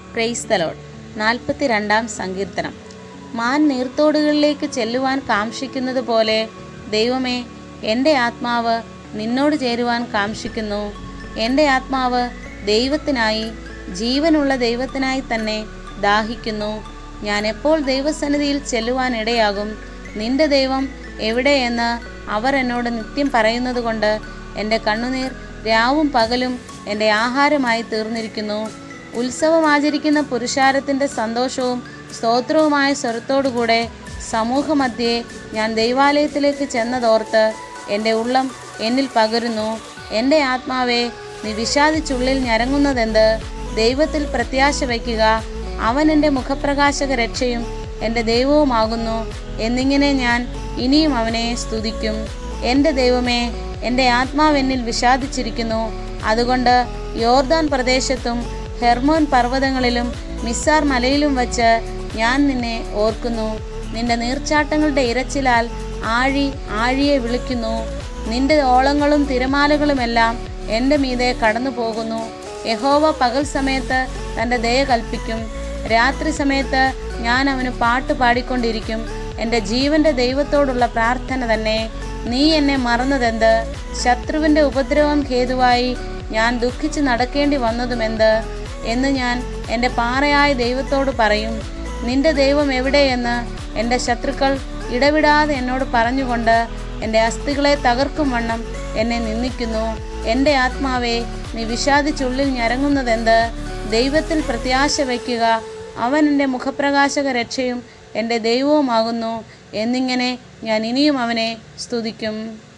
price തലോഡ് നാൽപ്പത്തി രണ്ടാം സങ്കീർത്തനം മാൻ നീർത്തോടുകളിലേക്ക് ചെല്ലുവാൻ കാംക്ഷിക്കുന്നത് പോലെ ദൈവമേ എൻ്റെ ആത്മാവ് നിന്നോട് ചേരുവാൻ കാംക്ഷിക്കുന്നു എൻ്റെ ആത്മാവ് ദൈവത്തിനായി ജീവനുള്ള ദൈവത്തിനായി തന്നെ ദാഹിക്കുന്നു ഞാൻ എപ്പോൾ ദൈവസന്നിധിയിൽ ചെല്ലുവാൻ ഇടയാകും നിന്റെ ദൈവം എവിടെയെന്ന് അവർ എന്നോട് നിത്യം പറയുന്നത് കൊണ്ട് എൻ്റെ കണ്ണുനീർ രാവും പകലും എൻ്റെ ആഹാരമായി തീർന്നിരിക്കുന്നു ഉത്സവം ആചരിക്കുന്ന പുരുഷാരത്തിൻ്റെ സന്തോഷവും സ്തോത്രവുമായ സ്വരത്തോടുകൂടെ സമൂഹമധ്യേ ഞാൻ ദൈവാലയത്തിലേക്ക് ചെന്നതോർത്ത് എൻ്റെ ഉള്ളം എന്നിൽ പകരുന്നു എൻ്റെ ആത്മാവെ നീ വിഷാദിച്ചുള്ളിൽ ഞരങ്ങുന്നതെന്ത് ദൈവത്തിൽ പ്രത്യാശ വയ്ക്കുക അവൻ എൻ്റെ മുഖപ്രകാശക രക്ഷയും എൻ്റെ ദൈവവുമാകുന്നു എന്നിങ്ങനെ ഞാൻ ഇനിയും അവനെ സ്തുതിക്കും എൻ്റെ ദൈവമേ എൻ്റെ ആത്മാവ് എന്നിൽ വിഷാദിച്ചിരിക്കുന്നു അതുകൊണ്ട് യോർദാൻ പ്രദേശത്തും ഹെർമോൻ പർവ്വതങ്ങളിലും മിസ്സാർ മലയിലും വച്ച് ഞാൻ നിന്നെ ഓർക്കുന്നു നിന്റെ നീർച്ചാട്ടങ്ങളുടെ ഇരച്ചിലാൽ ആഴി ആഴിയെ വിളിക്കുന്നു നിന്റെ ഓളങ്ങളും തിരമാലകളുമെല്ലാം എൻ്റെ മീതെ കടന്നു പോകുന്നു യഹോവ പകൽ സമയത്ത് തൻ്റെ ദയ കൽപ്പിക്കും രാത്രി സമയത്ത് ഞാൻ അവന് പാട്ട് പാടിക്കൊണ്ടിരിക്കും എൻ്റെ ജീവന്റെ ദൈവത്തോടുള്ള പ്രാർത്ഥന തന്നെ നീ എന്നെ മറന്നതെന്ത് ശത്രുവിൻ്റെ ഉപദ്രവം ഹേതുവായി ഞാൻ ദുഃഖിച്ച് നടക്കേണ്ടി വന്നതുമെന്ത് എന്ന് ഞാൻ എൻ്റെ പാറയായ ദൈവത്തോട് പറയും നിന്റെ ദൈവം എവിടെയെന്ന് എൻ്റെ ശത്രുക്കൾ ഇടവിടാതെ എന്നോട് പറഞ്ഞുകൊണ്ട് എൻ്റെ അസ്ഥികളെ തകർക്കും വണ്ണം എന്നെ നിന്ദിക്കുന്നു എൻ്റെ ആത്മാവെ നീ വിഷാദിച്ചുള്ളിൽ ഞരങ്ങുന്നതെന്ത് ദൈവത്തിൽ പ്രത്യാശ വയ്ക്കുക അവൻ എൻ്റെ മുഖപ്രകാശക രക്ഷയും എൻ്റെ ദൈവവുമാകുന്നു എന്നിങ്ങനെ ഞാൻ ഇനിയും അവനെ സ്തുതിക്കും